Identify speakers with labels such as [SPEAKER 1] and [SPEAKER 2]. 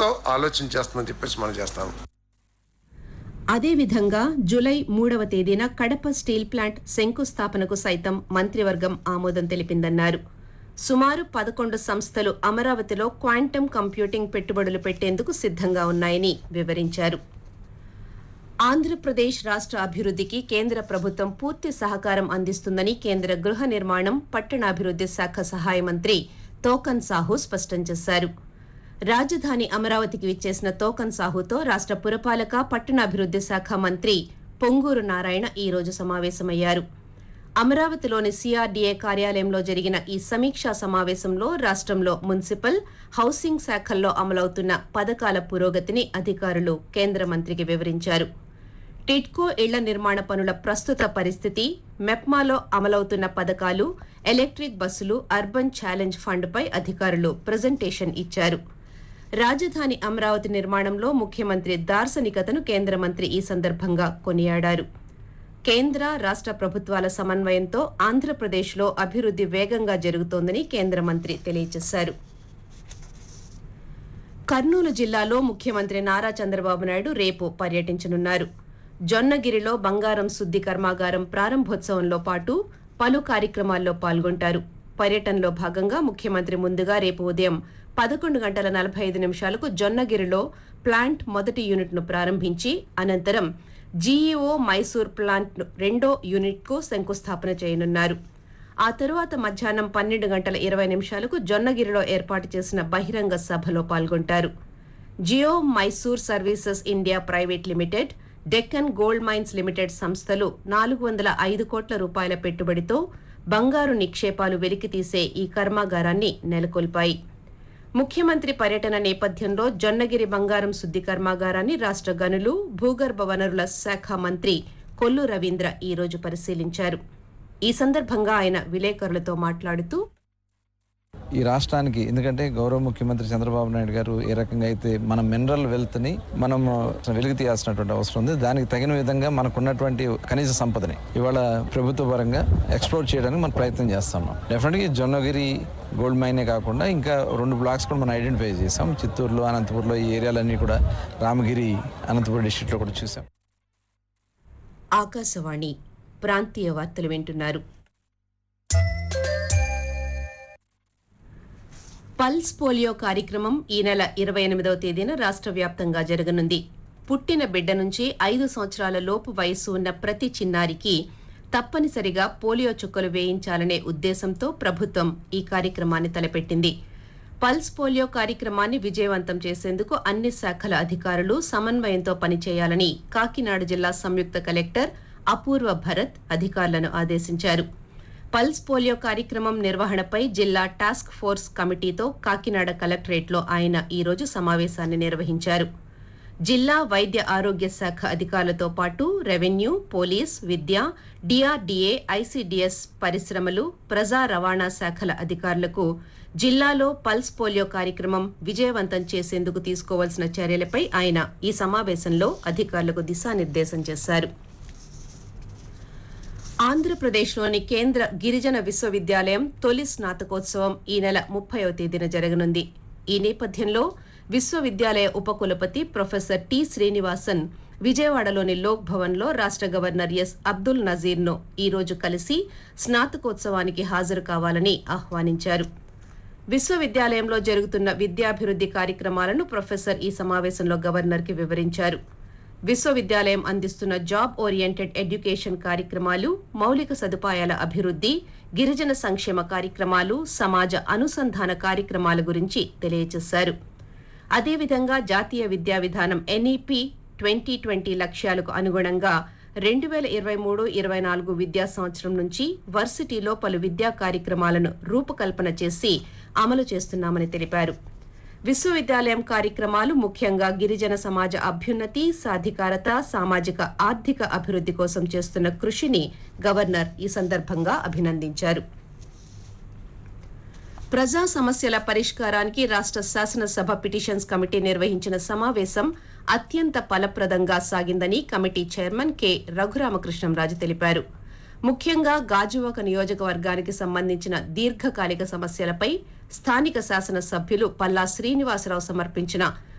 [SPEAKER 1] ఎంతో ఆలోచన చేస్తుందని చెప్పేసి మనం చేస్తాం
[SPEAKER 2] అదేవిధంగా జులై మూడవ తేదీన కడప స్టీల్ ప్లాంట్ శంకుస్థాపనకు సైతం మంత్రివర్గం ఆమోదం తెలిపిందన్నారు సుమారు పదకొండు సంస్థలు అమరావతిలో క్వాంటమ్ కంప్యూటింగ్ పెట్టుబడులు పెట్టేందుకు సిద్ధంగా ఉన్నాయని వివరించారు ఆంధ్రప్రదేశ్ రాష్ట్ర అభివృద్ధికి కేంద్ర ప్రభుత్వం పూర్తి సహకారం అందిస్తుందని కేంద్ర గృహ నిర్మాణం పట్టణాభివృద్ది శాఖ సహాయ మంత్రి తోకన్ సాహు స్పష్టం చేశారు రాజధాని అమరావతికి విచ్చేసిన తోకన్ సాహుతో రాష్ట్ర పురపాలక పట్టణాభివృద్ది శాఖ మంత్రి పొంగూరు నారాయణ ఈ రోజు సమావేశమయ్యారు అమరావతిలోని సిఆర్డీఏ కార్యాలయంలో జరిగిన ఈ సమీక్షా సమావేశంలో రాష్ట్రంలో మున్సిపల్ హౌసింగ్ శాఖల్లో అమలవుతున్న పథకాల పురోగతిని అధికారులు కేంద్ర మంత్రికి వివరించారు టిడ్కో ఇళ్ల నిర్మాణ పనుల ప్రస్తుత పరిస్థితి మెప్మాలో అమలవుతున్న పథకాలు ఎలక్ట్రిక్ బస్సులు అర్బన్ ఛాలెంజ్ ఫండ్పై అధికారులు ప్రజెంటేషన్ ఇచ్చారు రాజధాని అమరావతి నిర్మాణంలో ముఖ్యమంత్రి దార్శనికతను కేంద్ర మంత్రి ఈ సందర్భంగా కొనియాడారు కేంద్ర రాష్ట్ర ప్రభుత్వాల సమన్వయంతో ఆంధ్రప్రదేశ్లో అభివృద్ది వేగంగా జరుగుతోందని కేంద్ర మంత్రి తెలియజేశారు కర్నూలు జిల్లాలో ముఖ్యమంత్రి నారా చంద్రబాబు నాయుడు రేపు పర్యటించనున్నారు జొన్నగిరిలో బంగారం శుద్ధి కర్మాగారం ప్రారంభోత్సవంలో పాటు పలు కార్యక్రమాల్లో పాల్గొంటారు పర్యటనలో భాగంగా ముఖ్యమంత్రి ముందుగా రేపు ఉదయం పదకొండు గంటల నలభై ఐదు నిమిషాలకు జొన్నగిరిలో ప్లాంట్ మొదటి యూనిట్ను ప్రారంభించి అనంతరం జీఈఓ మైసూర్ ప్లాంట్ రెండో యూనిట్కు శంకుస్థాపన చేయనున్నారు ఆ తరువాత మధ్యాహ్నం పన్నెండు గంటల ఇరవై నిమిషాలకు జొన్నగిరిలో ఏర్పాటు చేసిన బహిరంగ సభలో పాల్గొంటారు Geo Mysore services India private limited Deccan gold mines limited సంస్థలు నాలుగు వందల ఐదు కోట్ల రూపాయల పెట్టుబడితో బంగారు నిక్షేపాలు వెలికితీసే ఈ కర్మాగారాన్ని నెలకొల్పాయి ముఖ్యమంత్రి పర్యటన నేపథ్యంలో జొన్నగిరి బంగారం శుద్ధి కర్మాగారాన్ని రాష్ట్ర గనులు భూగర్భ వనరుల శాఖ మంత్రి కొల్లు రవీంద్ర ఈ రోజు పరిశీలించారు ఈ సందర్భంగా ఆయన విలేకరులతో మాట్లాడుతూ
[SPEAKER 3] ఈ రాష్ట్రానికి ఎందుకంటే గౌరవ ముఖ్యమంత్రి చంద్రబాబు నాయుడు గారు ఏ రకంగా అయితే మన మినరల్ వెల్త్ ని మనం వెలికి తీయాల్సినటువంటి అవసరం ఉంది దానికి తగిన విధంగా మనకున్నటువంటి కనీస సంపదని ఇవాళ ప్రభుత్వ పరంగా ఎక్స్ప్లోర్ చేయడానికి మనం ప్రయత్నం చేస్తున్నాం డెఫినెట్ గా జొన్నగిరి గోల్డ్ మైనే కాకుండా ఇంకా రెండు బ్లాక్స్ కూడా మనం ఐడెంటిఫై చేసాం చిత్తూరులో అనంతపూర్లో ఈ ఏరియాలన్నీ కూడా రామగిరి అనంతపురం డిస్ట్రిక్ట్ లో కూడా చూసాం
[SPEAKER 2] ఆకాశవాణి ప్రాంతీయ వార్తలు వింటున్నారు పల్స్ పోలియో కార్యక్రమం ఈ నెల ఇరవై ఎనిమిదవ తేదీన రాష్ట్ర వ్యాప్తంగా జరగనుంది పుట్టిన బిడ్డ నుంచి ఐదు సంవత్సరాల లోపు వయస్సు ఉన్న ప్రతి చిన్నారికి తప్పనిసరిగా పోలియో చుక్కలు వేయించాలనే ఉద్దేశంతో ప్రభుత్వం ఈ కార్యక్రమాన్ని తలపెట్టింది పల్స్ పోలియో కార్యక్రమాన్ని విజయవంతం చేసేందుకు అన్ని శాఖల అధికారులు సమన్వయంతో పనిచేయాలని కాకినాడ జిల్లా సంయుక్త కలెక్టర్ అపూర్వ భరత్ అధికారులను ఆదేశించారు పల్స్ పోలియో కార్యక్రమం నిర్వహణపై జిల్లా టాస్క్ ఫోర్స్ కమిటీతో కాకినాడ కలెక్టరేట్లో ఆయన ఈ రోజు సమావేశాన్ని నిర్వహించారు జిల్లా వైద్య ఆరోగ్య శాఖ అధికారులతో పాటు రెవెన్యూ పోలీస్ విద్య డిఆర్డీఏ ఐసీడీఎస్ పరిశ్రమలు ప్రజా రవాణా శాఖల అధికారులకు జిల్లాలో పల్స్ పోలియో కార్యక్రమం విజయవంతం చేసేందుకు తీసుకోవాల్సిన చర్యలపై ఆయన ఈ సమావేశంలో అధికారులకు దిశానిర్దేశం చేశారు ఆంధ్రప్రదేశ్లోని కేంద్ర గిరిజన విశ్వవిద్యాలయం తొలి స్నాతకోత్సవం ఈ నెల ముప్పైవ తేదీన జరగనుంది ఈ నేపథ్యంలో విశ్వవిద్యాలయ ఉపకులపతి ప్రొఫెసర్ టి శ్రీనివాసన్ విజయవాడలోని లోక్ భవన్లో రాష్ట్ర గవర్నర్ ఎస్ అబ్దుల్ నజీర్ను ఈ రోజు కలిసి స్నాతకోత్సవానికి హాజరు కావాలని ఆహ్వానించారు విశ్వవిద్యాలయంలో జరుగుతున్న విద్యాభివృద్ది కార్యక్రమాలను ప్రొఫెసర్ ఈ సమావేశంలో గవర్నర్కి వివరించారు విశ్వవిద్యాలయం అందిస్తున్న జాబ్ ఓరియంటెడ్ ఎడ్యుకేషన్ కార్యక్రమాలు మౌలిక సదుపాయాల అభివృద్ది గిరిజన సంక్షేమ కార్యక్రమాలు సమాజ అనుసంధాన కార్యక్రమాల గురించి తెలియజేశారు అదేవిధంగా జాతీయ విద్యా విధానం ఎన్ఈపి ట్వంటీ ట్వంటీ లక్ష్యాలకు అనుగుణంగా రెండు వేల ఇరవై మూడు ఇరవై నాలుగు విద్యా సంవత్సరం నుంచి వర్సిటీలో పలు విద్యా కార్యక్రమాలను రూపకల్పన చేసి అమలు చేస్తున్నామని తెలిపారు విశ్వవిద్యాలయం కార్యక్రమాలు ముఖ్యంగా గిరిజన సమాజ అభ్యున్నతి సాధికారత సామాజిక ఆర్థిక అభివృద్ది కోసం చేస్తున్న కృషిని గవర్నర్ ఈ సందర్భంగా అభినందించారు ప్రజా సమస్యల పరిష్కారానికి రాష్ట్ర శాసనసభ పిటిషన్స్ కమిటీ నిర్వహించిన సమావేశం అత్యంత ఫలప్రదంగా సాగిందని కమిటీ చైర్మన్ కె రఘురామకృష్ణంరాజు తెలిపారు ముఖ్యంగా గాజువాక నియోజకవర్గానికి సంబంధించిన దీర్ఘకాలిక సమస్యలపై స్థానిక శాసన సభ్యులు పల్లా శ్రీనివాసరావు సమర్పించిన